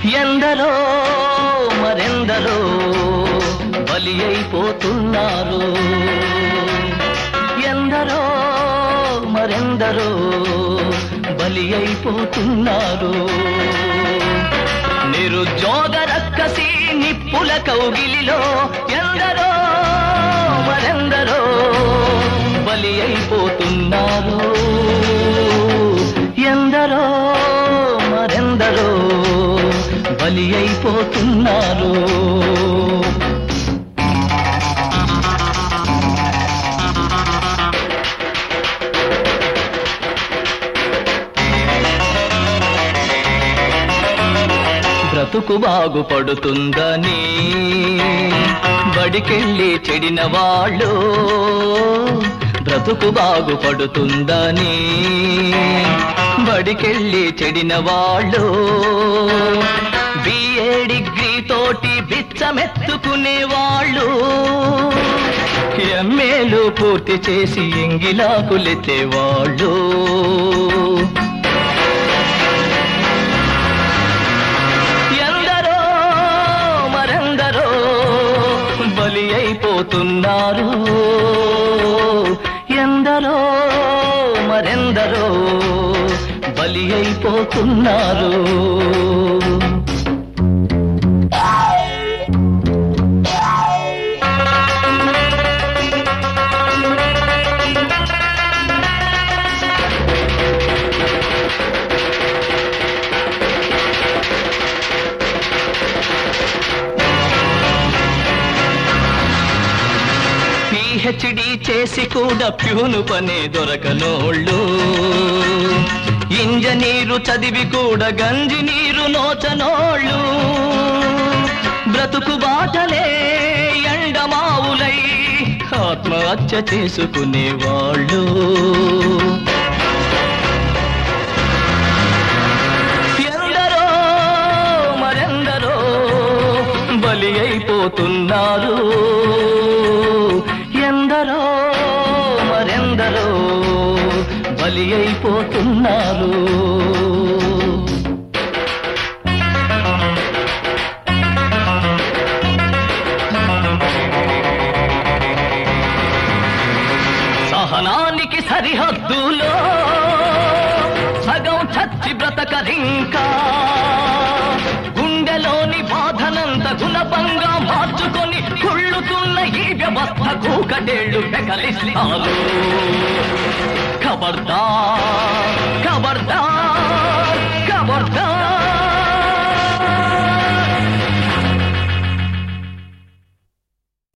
ఎందరో మరెందరో బలి అయిపోతున్నారు ఎందరో మరెందరో బలి అయిపోతున్నారు నిరుద్యోగ రక్కసి నిప్పుల కౌగిలిలో ఎందరో మరెందరో బలి అయిపోతున్నారు ఎందరో మరెందరో బలి అయిపోతున్నారు బ్రతుకు బాగుపడుతుందని బడికెళ్ళి చెడిన వాళ్ళు బ్రతుకు బాగుపడుతుందని బడికెళ్ళి చెడిన వాళ్ళు బిఏ డిగ్రీ తోటి బిచ్చమెత్తుకునే వాళ్ళు ఎంఏలు పూర్తి చేసి ఎంగిలాకులెత్తే వాళ్ళు ఎందరో మరెందరో బలి అయిపోతున్నారు ఎందరో మరెందరో బలి అయిపోతున్నారు పిహెచ్డి చేసి కూడా ప్యూను పనే దొరకనోళ్ళు ఇంజనీరు చదివి కూడా గంజి నీరు నోచనోళ్ళు బ్రతుకు బాటలే ఎండమావులై ఆత్మహత్య చేసుకునేవాళ్ళు ఎందరో మరెందరో బలి అయిపోతున్నారు ఎందరో మరెందరో బలి అయిపోతున్నారు సహనానికి సరిహద్దులో సగం చచ్చి బ్రతకరింకా గుండెలోని బాధనంత గుణపంగా మార్చుకొని కుళ్ళుతున్న ఈ వ్యవస్థ కూకటేళ్లు పెకలిస్తారు ఖబర్దార్ ఖబర్దార్